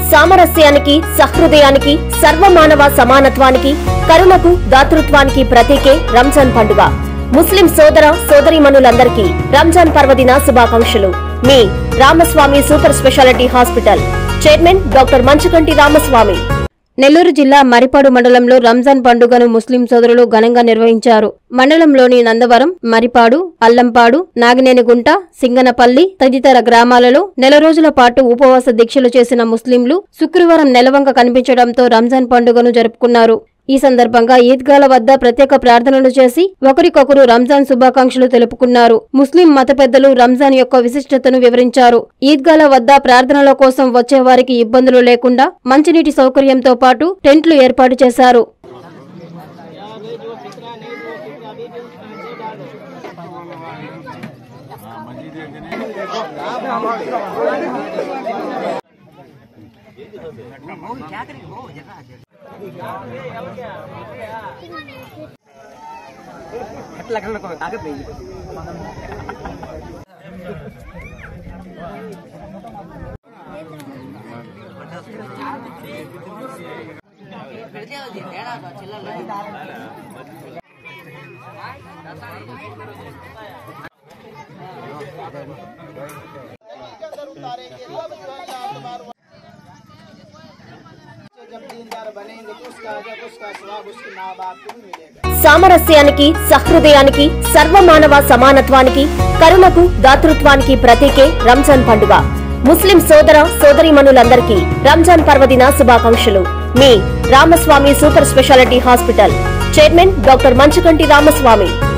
సామరస్యానికి సహృదయానికి సర్వమానవ సమానత్వానికి కరుణకు దాతృత్వానికి ప్రతీకే రంజాన్ పండుగ ముస్లిం సోదర సోదరీమణులందరికీ రంజాన్ పర్వదిన శుభాకాంక్షలు మీ Ramaswamy super speciality hospital chairman doctor Manchukanti Ramaswamy Nellore జిల్లా మరిపాడు మండలంలో రంజాన్ పండుగను ముస్లిం సోదరులు ఘనంగా నిర్వహించారు మండలంలోని నందవరం మరిపాడు అల్లంపాడు నాగినేనిగుంట సింగనపల్లి తదితర గ్రామాలలో నెల రోజుల పాటు ఉపవాస దీక్షలు చేసిన ముస్లింలు శుక్రవారం నెలవంక కనిపించడంతో రంజాన్ పండుగను జరుపుకున్నారు ఈ సందర్భంగా ఈద్గాల వద్ద ప్రత్యేక ప్రార్థనలు చేసి ఒకరికొకరు రంజాన్ శుభాకాంక్షలు తెలుపుకున్నారు ముస్లిం మత పెద్దలు రంజాన్ యొక్క విశిష్టతను వివరించారు ఈద్గాల వద్ద ప్రార్థనల కోసం వచ్చే వారికి ఇబ్బందులు లేకుండా మంచినీటి సౌకర్యంతో పాటు టెంట్లు ఏర్పాటు చేశారు जब दीनदार बनेंगे तो उसका जब उसका स्वाब उसके माँ बाप को भी मिलेगा సామరస్యానికి సహృదయానికి సర్వమానవ సమానత్వానికి కరుణకు దాతృత్వానికి ప్రతీకే రంజాన్ పండుగ ముస్లిం సోదర సోదరీమణులందరికీ రంజాన్ పర్వదిన శుభాకాంక్షలు మీ Ramaswamy super speciality hospital chairman doctor Manchukanti Ramaswamy